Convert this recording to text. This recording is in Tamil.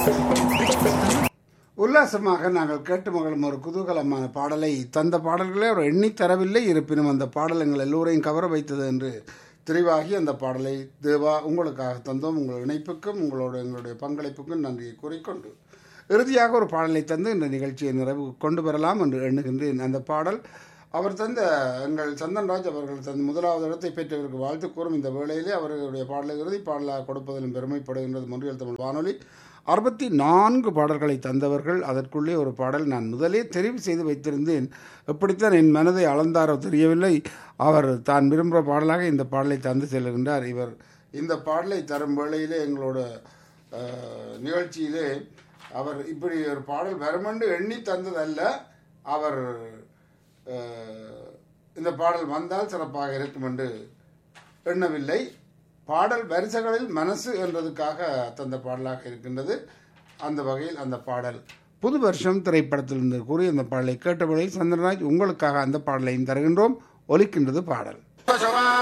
உல்லாசமாக நாங்கள் கேட்டு மகளும் ஒரு குதூகலமான பாடலை தந்த பாடல்களே அவர் எண்ணி தரவில்லை இருப்பினும் அந்த பாடல் எங்கள் எல்லோரையும் கவர வைத்தது என்று தெரிவாகி அந்த பாடலை தேவா உங்களுக்காக தந்தோம் உங்கள் இணைப்புக்கும் உங்களோட எங்களுடைய பங்களிப்புக்கும் நன்றியை கூறிக்கொண்டு இறுதியாக ஒரு பாடலை தந்து இந்த நிகழ்ச்சியை நிறைவு கொண்டு வரலாம் என்று எண்ணுகின்றேன் அந்த பாடல் அவர் தந்த எங்கள் சந்தன்ராஜ் அவர்கள் தந்த முதலாவது இடத்தை பெற்றவருக்கு வாழ்த்து கூறும் இந்த வேளையிலே அவர்களுடைய பாடலை இறுதி பாடலாக கொடுப்பதிலும் பெருமைப்படுகின்றது மொழியல் தமிழ் வானொலி அறுபத்தி நான்கு பாடல்களை தந்தவர்கள் அதற்குள்ளே ஒரு பாடல் நான் முதலே தெரிவு செய்து வைத்திருந்தேன் எப்படித்தான் என் மனதை அளந்தாரோ தெரியவில்லை அவர் தான் விரும்புகிற பாடலாக இந்த பாடலை தந்து செல்கின்றார் இவர் இந்த பாடலை தரும் வேளையிலே எங்களோட அஹ், நிகழ்ச்சியிலே அவர் இப்படி ஒரு பாடல் வருமென்று எண்ணி தந்ததல்ல அவர் அஹ், இந்த பாடல் வந்தால் சிறப்பாக இருக்கும் என்று எண்ணவில்லை பாடல் வரிசைகளில் மனசு என்றதுக்காக தந்த பாடலாக இருக்கின்றது அந்த வகையில் அந்த பாடல் புது வருஷம் திரைப்படத்திலிருந்து கூறி அந்த பாடலை கேட்டபடி சந்திரராஜ் உங்களுக்காக அந்த பாடலையும் தருகின்றோம் ஒலிக்கின்றது பாடல்